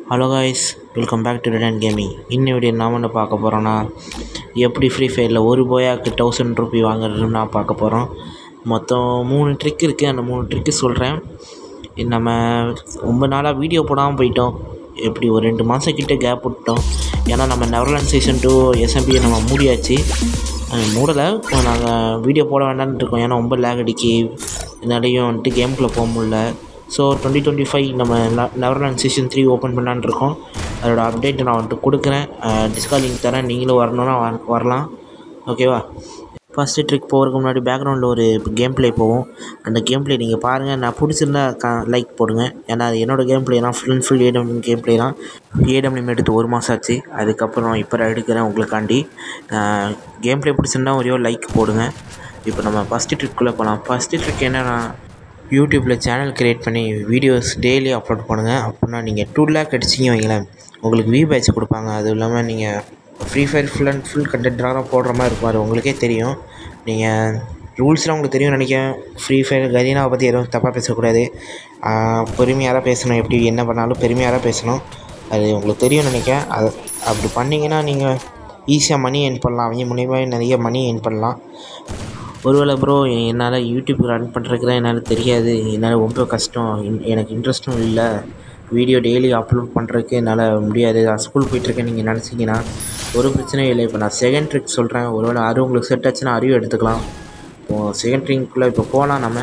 Hello guys welcome back to red and gaming இன்னும் video நாம் என்ன பார்க்க போகிறோன்னா எப்படி ஃப்ரீ ஃபயரில் ஒரு போயாக்கு தௌசண்ட் ருபி வாங்குறதுன்னு நான் பார்க்க போகிறோம் மொத்தம் மூணு ட்ரிக் இருக்குது அந்த மூணு ட்ரிக்கு சொல்கிறேன் நம்ம ரொம்ப நாளாக வீடியோ போடாமல் போயிட்டோம் எப்படி ஒரு ரெண்டு மாதம் கிட்ட கேப் விட்டோம் ஏன்னா நம்ம நெவர்லாண்ட் சீசன் டூ எஸ்எம்பியை நம்ம மூடியாச்சு அஹ் மூடலை நாங்கள் வீடியோ போட வேண்டாம்னு இருக்கோம் ஏன்னா ரொம்ப லேக் அடிக்கி நிறையும் வந்துட்டு கேமுக்குள்ளே போக முடியல ஸோ டுவெண்ட்டி டுவெண்ட்டி ஃபைவ் நம்ம நெவர்லாண்ட் சீசன் த்ரீ ஓப்பன் பண்ணலான்னு இருக்கோம் அதோட அப்டேட் நான் வந்துட்டு கொடுக்குறேன் டிஸ்கா லிங்க் தரேன் நீங்களும் வரணும்னா வ- வரலாம் ஓகேவா ஃபஸ்ட்டு ட்ரிக் போகிறதுக்கு முன்னாடி பேக்ரவுண்டில் ஒரு கேம் ப்ளே போகும் அந்த கேம் ப்ளே நீங்கள் பாருங்கள் நான் பிடிச்சிருந்தா க லைக் போடுங்க ஏன்னா அது என்னோடய கேம் ப்ளே தான் full and full AW game play தான் ஏடபிள்யூ எடுத்து ஒரு மாதம் ஆச்சு அதுக்கப்புறம் இப்போ நான் எடுக்கிறேன் உங்களுக்காண்டி கேம் ப்ளே பிடிச்சிருந்தா ஒரே ஒரு லைக் போடுங்க இப்போ நம்ம ஃபஸ்ட்டு ட்ரிக்குள்ளே போகலாம் ஃபஸ்ட்டு ட்ரிக் என்னன்னா யூடியூப்பில் சேனல் க்ரியேட் பண்ணி வீடியோஸ் டெய்லி அப்லோட் பண்ணுங்கள் அப்படின்னா நீங்கள் டூ லேக் அடிச்சிங்க வைங்களேன் உங்களுக்கு வியூ பேட்ச் கொடுப்பாங்க அதுவும் இல்லாமல் நீங்கள் free fire full and full கண்டென்ட்டாக போடுற மாதிரி இருக்கும் அது உங்களுக்கே தெரியும் நீங்கள் ரூல்ஸ்லாம் உங்களுக்கு தெரியும் நினைக்கிறேன் ஃப்ரீ ஃபயர் கரீனாவை பற்றி எதுவும் தப்பாக பேசக்கூடாது பொறுமையாக தான் பேசணும் எப்படி என்ன பண்ணாலும் பெருமையாக தான் பேசணும் அது உங்களுக்கு தெரியும் நினைக்கிறேன் அது அப்படி பண்ணிங்கன்னா நீங்கள் ஈஸியாக மணி ஏர்ன் பண்ணலாம் அவங்க மூலியமாக நிறைய மணி ஏர்ன் பண்ணலாம் ஒருவேளை ப்ரோ என்னால் யூடியூப் ரன் பண்ணுறதுக்கு தான் என்னால் தெரியாது என்னால் ரொம்ப கஷ்டம் இன்- எனக்கு இன்ட்ரெஸ்ட்டும் இல்லை வீடியோ டெய்லி அப்லோட் பண்ணுறதுக்கு என்னால் முடியாது நான் ஸ்கூல் போயிட்டுருக்கேன் நீங்கள் நினச்சிங்கன்னா ஒரு பிரச்சனையும் இல்லை இப்போ நான் செகண்ட் ட்ரிக் சொல்கிறேன் ஒருவேளை அது உங்களுக்கு செட் ஆச்சுன்னா அரியும் எடுத்துக்கலாம் இப்போது செகண்ட் ட்ரிக்குள்ளே இப்போ போகலாம் நம்ம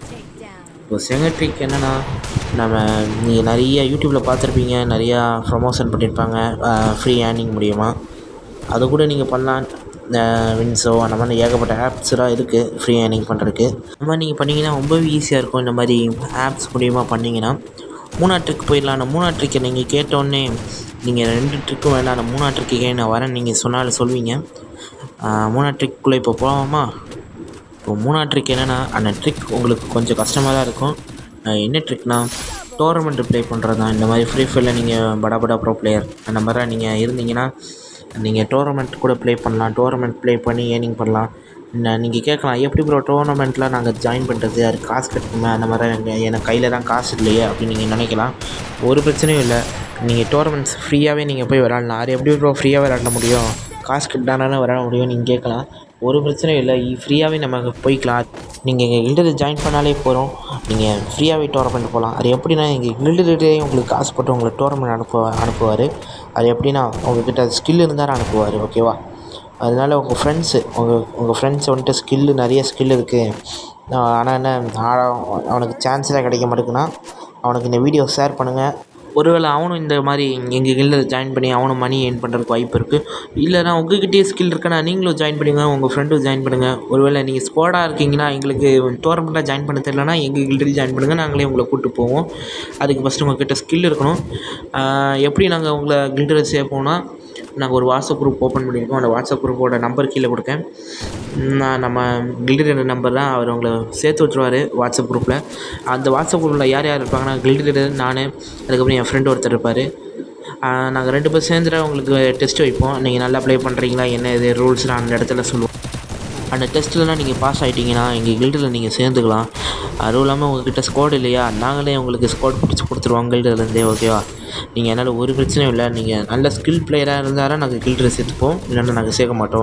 இப்போ செகண்ட் ட்ரிக் என்னென்னா நம்ம நீங்கள் நிறைய யூடியூப்பில் பார்த்துருப்பீங்க நிறையா ப்ரமோஷன் பண்ணியிருப்பாங்க ஃப்ரீ ஏர்னிங் மூலியமாக அது கூட நீங்கள் பண்ணலாம் இந்த வின்ஸோ அந்த மாதிரி ஏகப்பட்ட ஆப்ஸ்லாம் இருக்குது ஃப்ரீ ஏர்னிங் பண்ணுறதுக்கு அந்த மாதிரி நீங்கள் பண்ணிங்கன்னா ரொம்பவே ஈஸியாக இருக்கும் இந்த மாதிரி ஆப்ஸ் மூலியமாக பண்ணிங்கன்னா மூணாவது ட்ரிக் போயிடலாம் அந்த மூணாவது ட்ரிக்கை நீங்கள் கேட்டோடனே நீங்கள் ரெண்டு ட்ரிக்கும் வேண்டாம் அந்த மூணாவது ட்ரிக்கு நான் வரேன் நீங்கள் சொன்னாலும் சொல்வீங்க ஆஹ் மூணாவது ட்ரிக்குள்ளே இப்போ போகலாமா இப்போ மூணாவது ட்ரிக் என்னென்னா அந்த ட்ரிக் உங்களுக்கு கொஞ்சம் கஷ்டமாக தான் இருக்கும் அஹ் என்ன ட்ரிக்னா டோர்னமெண்ட் ப்ளே பண்ணுறது தான் இந்த மாதிரி ஃப்ரீ ஃபயரில் நீங்கள் படா படா ப்ரோ பிளேயர் அந்த மாதிரி நீங்கள் இருந்தீங்கன்னா நீங்கள் டோர்னமெண்ட் கூட ப்ளே பண்ணலாம் டோர்னமெண்ட் ப்ளே பண்ணி ஏர்னிங் பண்ணலாம் நீங்கள் கேட்கலாம் எப்படி ப்ரோ டோர்னமெண்ட்டில் நாங்கள் ஜாயின் பண்ணுறது அது காசு கட்டணுமே அந்த மாதிரி எங்க- எனக்கு கையில் தான் காசு இல்லையே அப்படின்னு நீங்கள் நினைக்கலாம் ஒரு பிரச்சனையும் இல்லை நீங்கள் டோர்னமெண்ட்ஸ் ஃப்ரீயாகவே நீங்கள் போய் விளாட்லாம் அது எப்படி ப்ரோ ஃப்ரீயாக விளாட முடியும் காசு கட்டினாலே விளாட முடியும் நீங்கள் கேட்கலாம் ஒரு பிரச்சனையும் இல்லை ஃப்ரீயாகவே நம்ம போய்க்கலாம் நீங்கள் எங்கள் கில்டில் ஜாயின் பண்ணாலே போகிறோம் நீங்கள் ஃப்ரீயாகவே டோர்னமெண்ட் போகலாம் அது எப்படின்னா எங்கள் கில்டுலேயே உங்களுக்கு காசு போட்டு உங்களை டோர்னமெண்ட் அனுப்பு அனுப்புவார் அது எப்படின்னா உங்ககிட்ட ஸ்கில் இருந்தாலும் அனுப்புவார் ஓகேவா அதனால உங்கள் ஃப்ரெண்ட்ஸு உங்கள் உங்கள் ஃப்ரெண்ட்ஸ் வந்துட்டு ஸ்கில்லு நிறைய ஸ்கில் இருக்குது ஆனால் என்ன ஆ- அவனுக்கு சான்ஸ் தான் கிடைக்க மாட்டேங்குன்னா அவனுக்கு இந்த வீடியோ ஷேர் பண்ணுங்கள் ஒருவேளை அவனும் இந்த மாதிரி எங்கள் கில்டில் ஜாயின் பண்ணி அவனும் மணி ஏர்ன் பண்ணுறதுக்கு வாய்ப்பு இருக்குது இல்லைனா உங்ககிட்டயே ஸ்கில் இருக்குன்னா நீங்களும் ஜாயின் பண்ணுங்க உங்கள் ஃப்ரெண்டும் ஜாயின் பண்ணுங்கள் ஒருவேளை நீங்கள் ஸ்குவாடாக இருக்கீங்கன்னா எங்களுக்கு டோர்னமெண்ட்டாக ஜாயின் பண்ண தெரியலனா எங்கள் கில்டில் ஜாயின் பண்ணுங்கள் நாங்களே உங்களை கூப்பிட்டு போவோம் அதுக்கு ஃபஸ்ட்டு உங்ககிட்ட ஸ்கில் இருக்கணும் ஆஹ் எப்படி நாங்கள் உங்களை கில்டில் சேர்ப்போம்னா நாங்கள் ஒரு வாட்ஸ்அப் குரூப் ஓப்பன் பண்ணியிருக்கோம் அந்த வாட்ஸ்அப் குரூப்போட நம்பர் கீழே கொடுக்கேன் நான் நம்ம கில்டு நம்பர் தான் அவர் உங்களை சேர்த்து விட்ருவார் வாட்ஸ்அப் குரூப்பில் அந்த வாட்ஸ்அப் குரூப்பில் யார் யார் இருப்பாங்கன்னா கில்டு நான் அதுக்கப்புறம் என் ஃப்ரெண்டு ஒருத்தர் இருப்பார் நாங்கள் ரெண்டு பேர் சேர்ந்துட்டு உங்களுக்கு டெஸ்ட் வைப்போம் நீங்கள் நல்லா ப்ளே பண்ணுறீங்களா என்ன இது ரூல்ஸ்லாம் அந்த இடத்துல சொல்லுவோம் அந்த டெஸ்ட்லலாம் நீங்கள் பாஸ் ஆகிட்டீங்கன்னா எங்கள் கில்டில் நீங்கள் சேர்ந்துக்கலாம் அதுவும் இல்லாமல் உங்ககிட்ட ஸ்குவாட் இல்லையா நாங்களே உங்களுக்கு ஸ்குவாட் பிடிச்சி கொடுத்துருவோம் கில்டுலேருந்தே ஓகேவா நீங்கள் என்னால் ஒரு பிரச்சனையும் இல்லை நீங்கள் நல்ல ஸ்கில் பிளேயராக இருந்தாலும் நாங்கள் கில்டில் சேர்த்துப்போம் இல்லைன்னா நாங்கள் சேர்க்க மாட்டோம்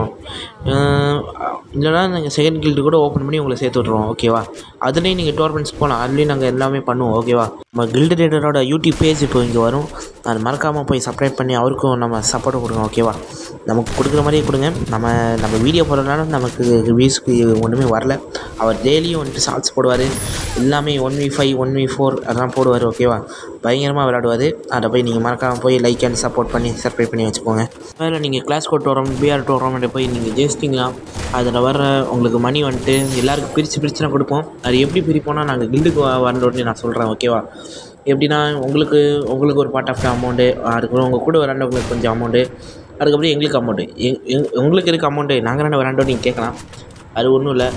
அஹ் இல்லைன்னா நாங்கள் செகண்ட் கில்டு கூட ஓப்பன் பண்ணி உங்களை சேர்த்து விட்ருவோம் ஓகேவா அதுலேயும் நீங்கள் டோர்னமெண்ட்ஸ் போகலாம் அதுலேயும் நாங்கள் எல்லாமே பண்ணுவோம் ஓகேவா நம்ம கில்டு ரேடரோட யூடியூப் பேஜ் இப்போ இங்கே வரும் அது மறக்காமல் போய் சப்ஸ்கிரைப் பண்ணி அவருக்கும் நம்ம சப்போர்ட் கொடுங்க ஓகேவா நமக்கு கொடுக்குற மாதிரியே கொடுங்க நம்ம நம்ம வீடியோ போடுறதுனால நமக்கு வியூஸ்க்கு ஒன்றுமே வரல அவர் டெய்லியும் வந்துட்டு ஷார்ட்ஸ் போடுவார் எல்லாமே one v five one v four அதெல்லாம் போடுவார் ஓகேவா பயங்கரமாக விளையாடுவார் அதை போய் நீங்கள் மறக்காமல் போய் லைக் அண்ட் சப்போர்ட் பண்ணி சப்ஸ்கிரைப் பண்ணி வச்சுக்கோங்க வேறு நீங்கள் கிளாஸ் கோட் டோர்னமெண்ட் பிஆர் டோர்னமெண்ட்டை போய் நீங்கள் ஜெயிச்சிட்டிங்கன்னா அதில் வர உங்களுக்கு மணி வந்துட்டு எல்லாருக்கும் பிரித்து பிரித்து தான் கொடுப்போம் அது எப்படி பிரிப்போம்னா நாங்கள் கில்டுக்கு வரணுன்னு நான் சொல்கிறேன் ஓகேவா எப்படின்னா உங்களுக்கு உங்களுக்கு ஒரு பார்ட் ஆஃப் அமௌண்ட்டு அதுக்கப்புறம் உங்கள் கூட விளாண்டவங்களுக்கு கொஞ்சம் அமௌண்ட்டு அதுக்கப்புறம் எங்களுக்கு அமௌண்ட்டு எங் எங் உங்களுக்கு இருக்க அமௌண்ட்டு நாங்கள் ரெண்டு விளாண்டோம் நீங்கள் கேட்கலாம் அது ஒன்றும் இல்லை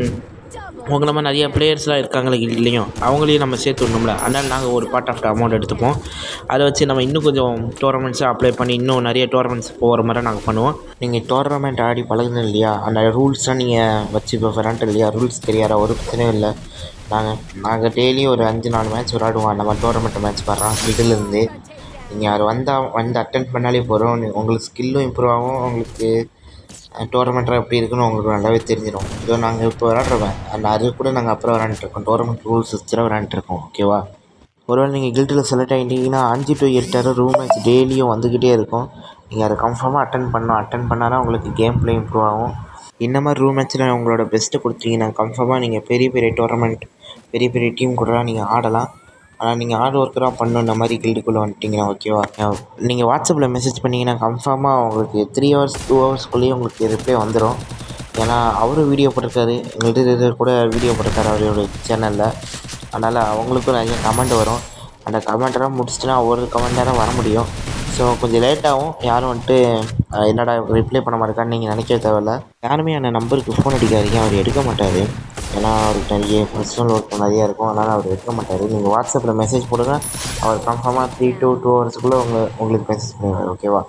உங்களை மாதிரி நிறைய பிளேயர்ஸ்லாம் இருக்காங்களே இல்லையும் அவங்களையும் நம்ம சேர்த்து விடணும்ல அதனால் நாங்கள் ஒரு பார்ட் ஆஃப் அமௌண்ட் எடுத்துப்போம் அதை வச்சு நம்ம இன்னும் கொஞ்சம் டோர்னமெண்ட்ஸை அப்ளை பண்ணி இன்னும் நிறைய டோர்னமெண்ட்ஸ் போகிற மாதிரி நாங்கள் பண்ணுவோம் நீங்கள் டோர்னமெண்ட் ஆடி பழகுனது இல்லையா அந்த ரூல்ஸ்லாம் நீங்கள் வச்சு இப்போ விளாண்டு இல்லையா ரூல்ஸ் தெரியாத ஒரு பிரச்சனையும் இல்லை நாங்கள் நாங்கள் டெய்லியும் ஒரு அஞ்சு நாலு மேட்ச் விளாடுவோம் அந்த மாதிரி டோர்னமெண்ட் மேட்ச் வர்றோம் இருந்து நீங்கள் யார் வந்தால் வந்து அட்டன் பண்ணாலே போதும் உங்களுக்கு ஸ்கில்லும் இம்ப்ரூவ் ஆகும் உங்களுக்கு டோர்னமெண்ட்டாக எப்படி இருக்குன்னு உங்களுக்கு நல்லாவே தெரிஞ்சிடும் இதோ நாங்கள் இப்போ விளாட்றவன் அந்த அது கூட நாங்கள் அப்புறம் விளாண்டுருக்கோம் டோர்னமெண்ட் ரூல்ஸ் வச்சுதான் விளாண்டுருக்கோம் ஓகேவா ஒருவேளை நீங்கள் கில்ட்டில் செலக்ட் ஆகிட்டீங்கன்னா அஞ்சு டு எட்டு ரூம் மேட்ச் டெய்லியும் வந்துக்கிட்டே இருக்கும் நீங்கள் அதை கன்ஃபார்மாக அட்டன் பண்ணணும் அட்டன் பண்ணால் தான் உங்களுக்கு கேம் ப்ளே இம்ப்ரூவ் ஆகும் இந்த மாதிரி ரூம் மேட்ச்சில் உங்களோட பெஸ்ட்டு கொடுத்தீங்கன்னா கன்ஃபார்மாக நீங்கள் பெரிய பெரிய டோர்னமெண்ட் பெரிய பெரிய டீம் கூடலாம் நீங்கள் ஆடலாம் ஆனால் நீங்கள் ஹார்ட் ஒர்க்கராக பண்ணணும் இந்த மாதிரி கில்டுக்குள்ளே வந்துட்டிங்கன்னா ஓகேவா நீங்கள் வாட்ஸ்அப்பில் மெசேஜ் பண்ணிங்கன்னா கன்ஃபார்மாக உங்களுக்கு த்ரீ ஹவர்ஸ் டூ ஹவர்ஸ்க்குள்ளேயே உங்களுக்கு ரிப்ளை வந்துடும் ஏன்னா அவரும் வீடியோ போட்டிருக்காரு எங்கள்கிட்ட கூட வீடியோ போட்டிருக்காரு அவரோட சேனலில் அதனால் அவங்களுக்கும் நிறைய கமெண்ட் வரும் அந்த கமெண்ட்டெல்லாம் முடிச்சுட்டுனா ஒரு கமெண்ட் நேரம் வர முடியும் ஸோ கொஞ்சம் லேட்டாகும் யாரும் வந்துட்டு அஹ், என்னடா ரிப்ளை பண்ண மாட்டேக்கான்னு நீங்கள் நினைக்க தேவையில்ல யாருமே அந்த நம்பருக்கு ஃபோன் அடிக்காதீங்க அவர் எடுக்க மாட்டார் ஏன்னா அவருக்கு நிறைய பர்சனல் ஒர்க் நிறையா இருக்கும் அதனால் அவர் எடுக்க மாட்டார் நீங்கள் வாட்ஸ்அப்பில் மெசேஜ் போடுங்க அவர் கன்ஃபார்மாக த்ரீ to டூ ஹவர்ஸுக்குள்ளே உங்க உங்களுக்கு மெசேஜ் பண்ணுவார் ஓகேவா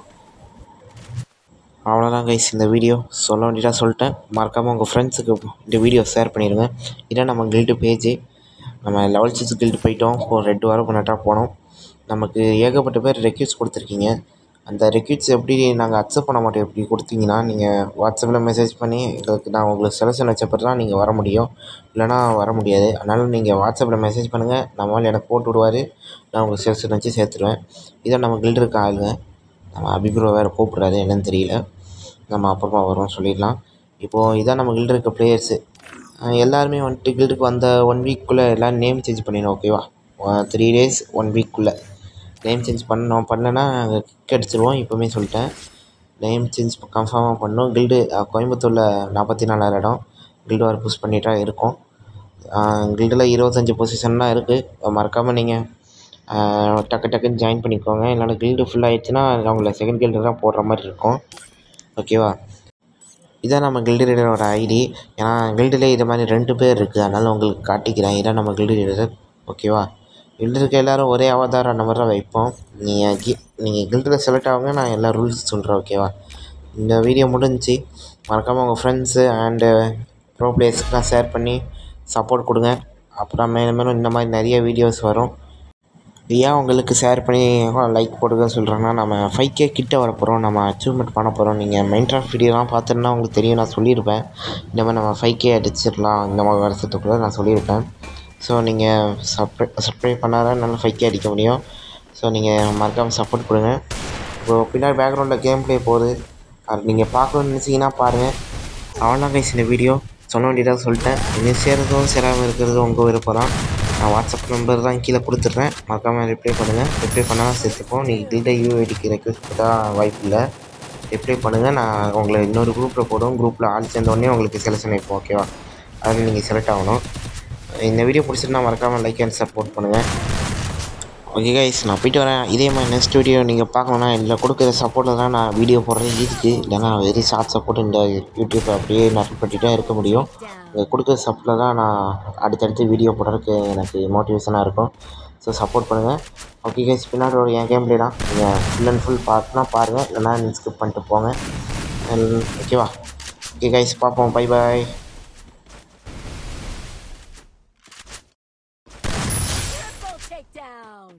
அவ்வளோதான் கைஸ் இந்த வீடியோ சொல்ல வேண்டியதாக சொல்லிட்டேன் மறக்காமல் உங்கள் ஃப்ரெண்ட்ஸுக்கு இந்த வீடியோ ஷேர் பண்ணிடுங்க இதான் நம்ம கில்டு பேஜ் நம்ம லெவல் சிக்ஸ் கில்டு போயிட்டோம் ஒரு ரெண்டு வாரம் முன்னாட்டா போனோம் நமக்கு ஏகப்பட்ட பேர் ரெக்யூட்ஸ் கொடுத்துருக்கீங்க அந்த ரெக்யூட்ஸ் எப்படி நாங்கள் அக்செப்ட் பண்ண மாட்டோம் எப்படி கொடுத்தீங்கன்னா நீங்கள் வாட்ஸ்அப்பில் மெசேஜ் பண்ணி எங்களுக்கு நான் உங்களுக்கு செலெக்ஷன் வச்சப்பறம் தான் நீங்கள் வர முடியும் இல்லைனா வர முடியாது அதனால் நீங்கள் வாட்ஸ்அப்பில் மெசேஜ் பண்ணுங்கள் நம்மளால் எனக்கு போட்டு விடுவார் நான் உங்களுக்கு செலெக்ஷன் வச்சு சேர்த்துருவேன் இதான் நம்ம கில்டு இருக்க ஆளுங்க நம்ம அபிப்ரோ வேறு கூப்பிட்றாரு என்னன்னு தெரியல நம்ம அப்புறமா வரோம் சொல்லிடலாம் இப்போது இதான் நம்ம கில்டு இருக்க பிளேயர்ஸு எல்லாருமே வந்துட்டு கில்டுக்கு வந்த ஒன் வீக்குள்ளே எல்லோரும் நேம் சேஞ்ச் பண்ணிடணும் ஓகேவா த்ரீ டேஸ் ஒன் வீக்குள்ளே நேம் சேஞ்ச் பண்ணோம் பண்ணனா நாங்கள் கிக் அடிச்சிருவோம் இப்போவுமே சொல்லிட்டேன் நேம் சேஞ்ச் கன்ஃபார்மாக பண்ணணும் கில்டு கோயம்புத்தூரில் நாற்பத்தி நாலாயிரம் இடம் கில்டு வர புஷ் பண்ணிட்டா இருக்கும் கில்டில் இருபத்தஞ்சி பொசிஷன் தான் இருக்குது மறக்காமல் நீங்கள் டக்கு டக்குன்னு ஜாயின் பண்ணிக்கோங்க இல்லைனா கில்டு ஃபுல் ஆயிடுச்சுன்னா அவங்கள செகண்ட் கில்டு தான் போடுற மாதிரி இருக்கும் ஓகேவா இதான் நம்ம கில்டு ரீடரோட ஐடி ஏன்னா கில்டில் இது மாதிரி ரெண்டு பேர் இருக்குது அதனால் உங்களுக்கு காட்டிக்கிறேன் இதான் நம்ம கில்டு ரீடர் ஓகேவா கில்டு இருக்க எல்லோரும் ஒரே அவதாரம் அந்த மாதிரி தான் வைப்போம் நீங்கள் கி நீங்கள் கில்டில் செலக்ட் ஆகுங்க நான் எல்லா ரூல்ஸ் சொல்கிறேன் ஓகேவா இந்த வீடியோ முடிஞ்சுச்சு மறக்காமல் உங்கள் ஃப்ரெண்ட்ஸு அண்டு ப்ரோ பிளேயர்ஸ்க்குலாம் ஷேர் பண்ணி சப்போர்ட் கொடுங்க அப்புறம் மேலும் மேலும் இந்த மாதிரி நிறைய வீடியோஸ் வரும் ஏன் உங்களுக்கு ஷேர் பண்ணி லைக் போடுங்கன்னு சொல்கிறேன்னா நம்ம ஃபைவ் கே கிட்ட வர போகிறோம் நம்ம அச்சீவ்மெண்ட் பண்ண போகிறோம் நீங்கள் மைண்ட்ராஃப்ட் வீடியோலாம் பார்த்துருந்தா உங்களுக்கு தெரியும் நான் சொல்லியிருப்பேன் இந்த மாதிரி நம்ம ஃபைவ் கே அடிச்சிடலாம் இந்த மாதிரி வருஷத்துக்குள்ளே நான் சொல்லியிருப்பேன் ஸோ நீங்கள் சப்ரை சப்ஸ்கிரைப் பண்ணாதான் நல்லா ஃபைவ் கே அடிக்க முடியும் ஸோ நீங்கள் மறக்காமல் சப்போர்ட் கொடுங்க இப்போ பின்னாடி பேக்ரவுண்டில் கேம் ப்ளே போகுது அது நீங்கள் பார்க்கணுன்னு நினச்சிங்கன்னா பாருங்கள் அவ்வளோதான் கைஸ் இந்த வீடியோ சொல்ல வேண்டியதாக சொல்லிட்டேன் இன்னும் சேர்றதும் சேராமல் இருக்கிறதும் உங்கள் விருப்பம் தான் நான் வாட்ஸ்அப் நம்பர் தான் கீழே கொடுத்துட்றேன் மறக்காமல் ரிப்ளை பண்ணுங்கள் ரிப்ளை பண்ணால் சேர்த்துப்போம் நீங்கள் கில்ட யூஐடிக்கு ரெக்வஸ்ட் தான் வாய்ப்பு இல்லை ரிப்ளை பண்ணுங்கள் நான் உங்களை இன்னொரு குரூப்பில் போடுவோம் குரூப்பில் ஆள் சேர்ந்த உடனே உங்களுக்கு செலெக்ஷன் வைப்போம் ஓகேவா அதில் நீங்கள் செலக்ட் ஆகணும் இந்த வீடியோ பிடிச்சிருந்தா மறக்காமல் லைக் அண்ட் சப்போர்ட் பண்ணுங்கள் ஓகே கைஸ் நான் போயிட்டு வரேன் இதே மாதிரி நெக்ஸ்ட் வீடியோ நீங்கள் பார்க்கணுன்னா இதில் கொடுக்குற சப்போர்ட்டில் தான் நான் வீடியோ போடுறேன் இதுக்கு இல்லைனா வெரி ஷார்ட் சப்போர்ட் இந்த யூடியூப் அப்படியே நடத்திட்டு இருக்க முடியும் இங்கே கொடுக்குற சப்போர்ட்டில் தான் நான் அடுத்தடுத்து வீடியோ போடுறதுக்கு எனக்கு மோட்டிவேஷனாக இருக்கும் ஸோ சப்போர்ட் பண்ணுங்கள் ஓகே கைஸ் பின்னாடி ஒரு என் கேம் ப்ளே தான் நீங்கள் ஃபுல் அண்ட் ஃபுல் பார்த்துனா பாருங்கள் இல்லைனா நீங்கள் ஸ்கிப் பண்ணிட்டு போங்க ஓகேவா ஓகே கைஸ் பார்ப்போம் bye bye Triple takedown.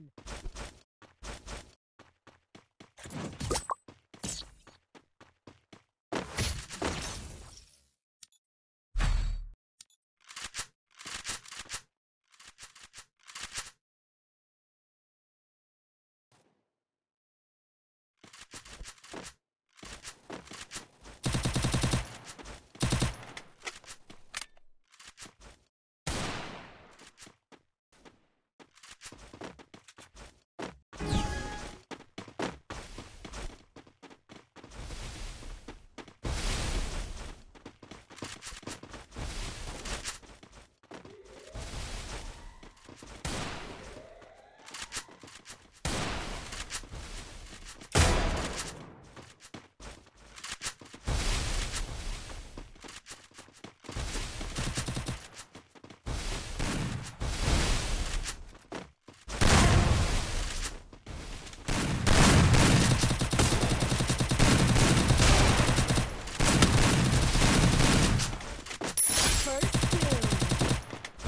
First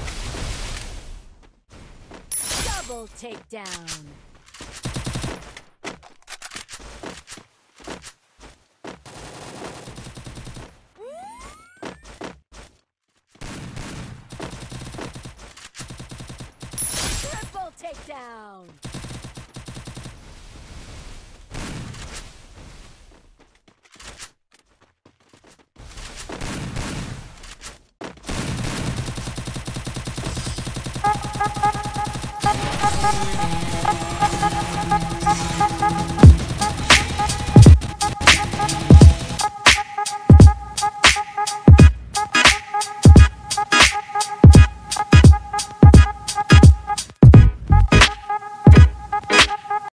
kill. Double takedown. takedown.